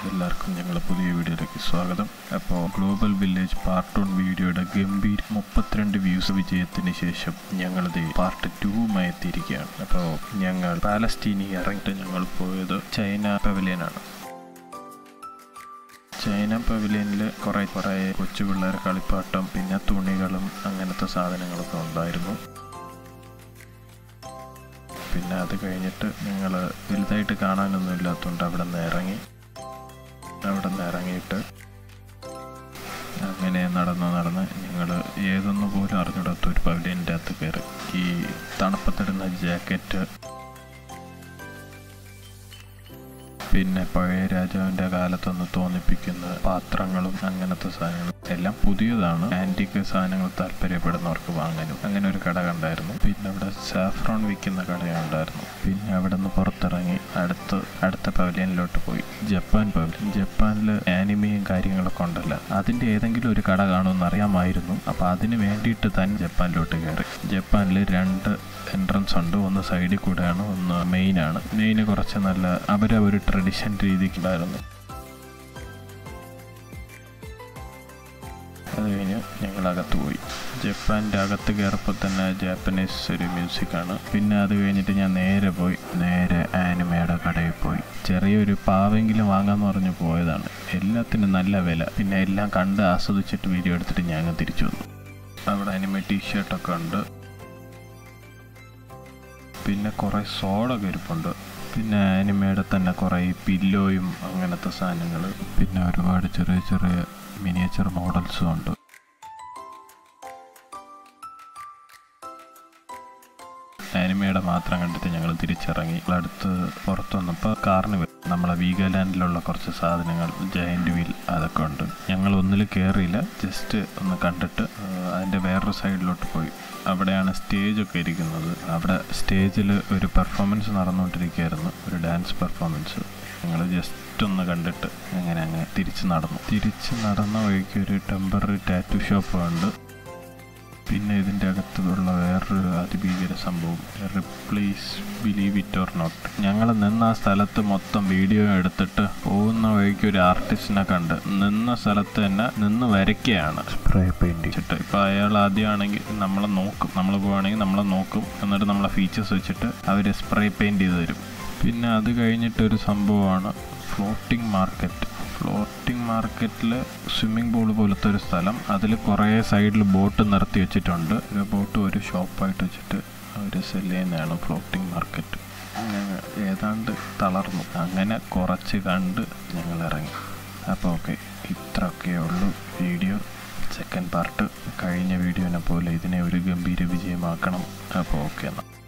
എല്ലാവർക്കും ഞങ്ങളുടെ പുതിയ വീഡിയോയിലേക്ക് സ്വാഗതം അപ്പോൾ ഗ്ലോബൽ വില്ലേജ് പാർട്ട് വൺ വീഡിയോയുടെ ഗംഭീർ മുപ്പത്തിരണ്ട് വ്യൂസ് വിജയത്തിന് ശേഷം ഞങ്ങളിത് പാർട്ട് ടൂവുമായി എത്തിയിരിക്കുകയാണ് അപ്പോൾ ഞങ്ങൾ പാലസ്റ്റീനി ഇറങ്ങിയിട്ട് ഞങ്ങൾ പോയത് ചൈന പവലിയനാണ് ചൈന പവലിയനിൽ കുറേ കുറേ കൊച്ചു പിള്ളേർ കളിപ്പാട്ടം പിന്നെ തുണികളും അങ്ങനത്തെ സാധനങ്ങളൊക്കെ ഉണ്ടായിരുന്നു പിന്നെ അത് കഴിഞ്ഞിട്ട് ഞങ്ങൾ വലുതായിട്ട് കാണാനൊന്നും ഇല്ലാത്തതുകൊണ്ട് അവിടെ നിന്ന് ഇറങ്ങി അവിടെ നിന്ന് ഇറങ്ങിയിട്ട് അങ്ങനെ നടന്ന് നടന്ന് ഞങ്ങൾ ഏതൊന്നു പോലും അറിഞ്ഞിടാത്ത ഒരു പവലിയൻ്റെ അകത്ത് കയറി ഈ തണുപ്പത്തിടുന്ന ജാക്കറ്റ് പിന്നെ പഴയ രാജാവിൻ്റെ കാലത്തൊന്ന് തോന്നിപ്പിക്കുന്ന പാത്രങ്ങളും അങ്ങനത്തെ സാധനങ്ങളും എല്ലാം പുതിയതാണ് ആൻറ്റിക് സാധനങ്ങൾ താല്പര്യപ്പെടുന്നവർക്ക് വാങ്ങാനും അങ്ങനെ ഒരു കട കണ്ടായിരുന്നു പിന്നെ അവിടെ സാഫ്രോൺ വിൽക്കുന്ന കടയുണ്ടായിരുന്നു പിന്നെ അവിടെ നിന്ന് പുറത്തിറങ്ങി അടുത്ത് അടുത്ത പവലിയനിലോട്ട് പോയി ജപ്പാൻ പവലിയൻ ജപ്പാനിൽ ആനിമയും കാര്യങ്ങളൊക്കെ ഉണ്ടല്ലോ അതിൻ്റെ ഏതെങ്കിലും ഒരു കട കാണുമെന്ന് അറിയാമായിരുന്നു അപ്പോൾ അതിന് വേണ്ടിയിട്ട് തന്നെ ജപ്പാനിലോട്ട് കയറി ജപ്പാനിൽ രണ്ട് എൻട്രൻസ് ഉണ്ട് ഒന്ന് സൈഡിൽ കൂടെയാണ് ഒന്ന് മെയിനാണ് മെയിന് കുറച്ച് നല്ല അവരെ ഒരു ട്രഡീഷൻ രീതിക്കുണ്ടായിരുന്നു അത് കഴിഞ്ഞ് ഞങ്ങൾ അകത്ത് പോയി ജപ്പാൻ്റെ അകത്ത് കയറപ്പോൾ തന്നെ ജാപ്പനീസ് ഒരു മ്യൂസിക്കാണ് പിന്നെ അത് കഴിഞ്ഞിട്ട് ഞാൻ നേരെ പോയി നേരെ ആനിമയുടെ കടയിൽ പോയി ചെറിയൊരു പാവെങ്കിലും വാങ്ങാന്ന് പറഞ്ഞ് പോയതാണ് എല്ലാത്തിനും നല്ല വില പിന്നെ എല്ലാം കണ്ട് ആസ്വദിച്ചിട്ട് വീഡിയോ എടുത്തിട്ട് ഞാൻ തിരിച്ചു വന്നു അവിടെ അനിമ ടീഷർട്ടൊക്കെ ഉണ്ട് പിന്നെ കുറേ സോഡൊക്കെ ഇരിപ്പുണ്ട് പിന്നെ അനിമയുടെ തന്നെ കുറേ പില്ലോയും അങ്ങനത്തെ സാധനങ്ങൾ പിന്നെ ഒരുപാട് ചെറിയ ചെറിയ മിനിയേച്ചർ മോഡൽസും ഉണ്ട് ആനിമയുടെ മാത്രം കണ്ടിട്ട് ഞങ്ങൾ തിരിച്ചിറങ്ങി അടുത്ത് പുറത്ത് വന്നപ്പോൾ കാർണിവൽ നമ്മളെ വീഗാലാൻഡിലുള്ള കുറച്ച് സാധനങ്ങൾ ജയൻറ്റ് വീൽ അതൊക്കെ ഉണ്ട് ഞങ്ങൾ ഒന്നിൽ കയറിയില്ല ജസ്റ്റ് ഒന്ന് കണ്ടിട്ട് അതിൻ്റെ വേറൊരു സൈഡിലോട്ട് പോയി അവിടെയാണ് സ്റ്റേജൊക്കെ ഇരിക്കുന്നത് അവിടെ സ്റ്റേജിൽ ഒരു പെർഫോമൻസ് നടന്നുകൊണ്ടിരിക്കുകയായിരുന്നു ഒരു ഡാൻസ് പെർഫോമൻസ് ഞങ്ങൾ ജസ്റ്റ് ഒന്ന് കണ്ടിട്ട് അങ്ങനെ അങ്ങ് തിരിച്ച് നടന്നു തിരിച്ച് നടന്ന വഴിക്ക് ഒരു ടെമ്പററി ടാറ്റു ഷോപ്പ് ഉണ്ട് പിന്നെ ഇതിൻ്റെ അകത്തുള്ള വേറൊരു അതിഭീകര സംഭവം replace believe it or not ഞങ്ങൾ നിന്ന ആ സ്ഥലത്ത് മൊത്തം വീഡിയോ എടുത്തിട്ട് പോകുന്ന വഴിക്ക് ഒരു ആർട്ടിസ്റ്റിനെ കണ്ട് നിന്ന സ്ഥലത്ത് തന്നെ നിന്ന് വരയ്ക്കുകയാണ് സ്പ്രേ പെയിൻറ് വെച്ചിട്ട് ഇപ്പോൾ അയാൾ ആദ്യമാണെങ്കിൽ നമ്മളെ നോക്കും നമ്മൾ പോവുകയാണെങ്കിൽ നമ്മളെ നോക്കും എന്നിട്ട് നമ്മളെ ഫീച്ചേഴ്സ് വെച്ചിട്ട് അവർ സ്പ്രേ പെയിൻറ് ചെയ്ത് തരും പിന്നെ അത് കഴിഞ്ഞിട്ടൊരു സംഭവമാണ് ഫ്ലോട്ടിംഗ് മാർക്കറ്റ് ഫ്ലോട്ടിംഗ് മാർക്കറ്റിൽ സ്വിമ്മിംഗ് പൂൾ പോലത്തെ ഒരു സ്ഥലം അതിൽ കുറേ സൈഡിൽ ബോട്ട് നിർത്തി വെച്ചിട്ടുണ്ട് ഒരു ബോട്ട് ഒരു ഷോപ്പായിട്ട് വെച്ചിട്ട് അവർ സെല് ചെയ്യുന്നതാണ് ഫ്ലോട്ടിംഗ് മാർക്കറ്റ് അങ്ങനെ ഏതാണ്ട് തളർന്നു അങ്ങനെ കുറച്ച് കണ്ട് ഞങ്ങൾ ഇറങ്ങി അപ്പോൾ ഓക്കെ ഇത്രയൊക്കെ ഉള്ളൂ വീഡിയോ സെക്കൻഡ് പാർട്ട് കഴിഞ്ഞ വീഡിയോനെ പോലെ ഇതിനെ ഒരു ഗംഭീര വിജയമാക്കണം അപ്പോൾ ഓക്കെ എന്നാൽ